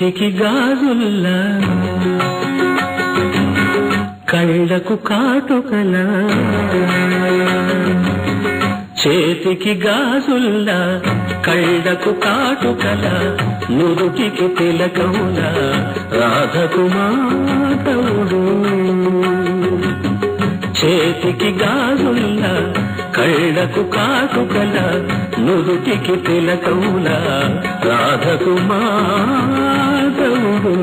చేతికి గాజుల్లా కళ్ళకు కాటుకల చేతికి గాజుల్లా కళ్ళకు కాటుకల నుదుటికి తిలకముల రాధకు మాధవుడు చేతికి గాజుల్ల కళ్ళకు కాటుకల నుదుటికి తిలకముల రాధకు మాధవుడు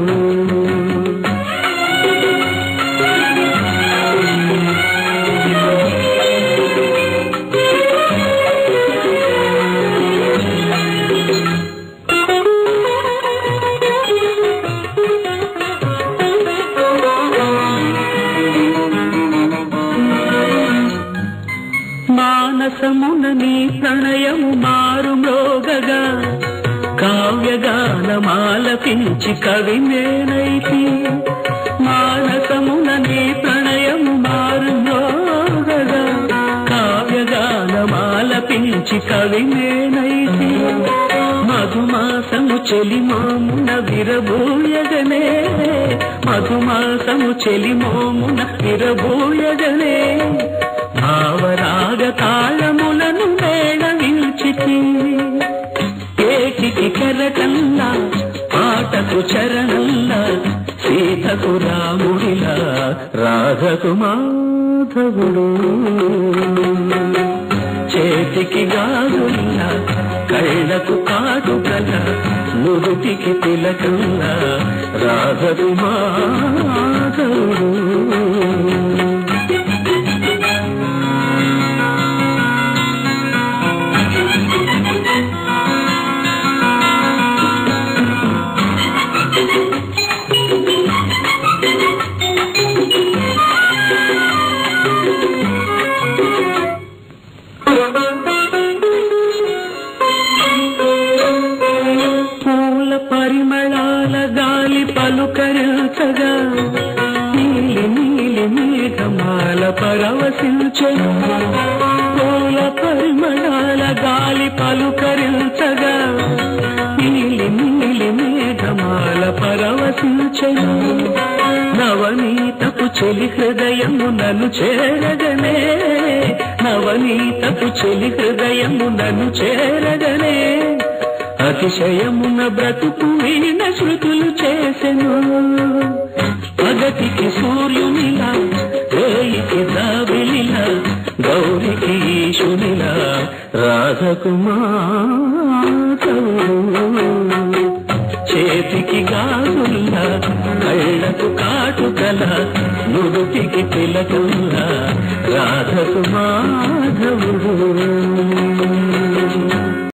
మానసమున నీ ప్రణయము మారు మ్రోగగా కావ్యగానమాలపించి కవి నేనైతి మానసమున నీ ప్రణయము మారు మ్రోగగా కావ్యగానమాలపించి కవి నేనైతి మధుమాసము చెలిమోమున విరబూయగనే మధుమాసము చెలిమోమున విరబూయగనే భావరాగ తాళములను మేళవించితి ఏటికి కెరటల్లా పాటకు చరణల్లా సీతకు రాముడిలా రాధకు మాధవుడు చేతికి గాజుల్లా కళ్ళకు కాటుకల నుదుటికి తిలకల్లా రాధకు మాధవుడు పూల పరిమళాల గాలి పలుకరించగా నీలి నీలి మేఘమాల పరవశించను పూల పరిమళాల గాలి పలుకరించగా నీలి నీలి మేఘమాల పరవశించను నవనీతపు చెలి హృదయము నన్ను చేరగనే నవనీతపు చెలి హృదయము నన్ను చేరగనే అతిశయమున బ్రతుకు వీణ శృతులు చేసెను పగతికి సూర్యునిలా రేయికి దావిలిలా గౌరికి ఈశునిలా రాధకు మాధవుడు చేతికి గాజుల్లా కళ్ళకు కాటుకల నుదుటికి తిలకుల్లా రాధకు మాధవుడు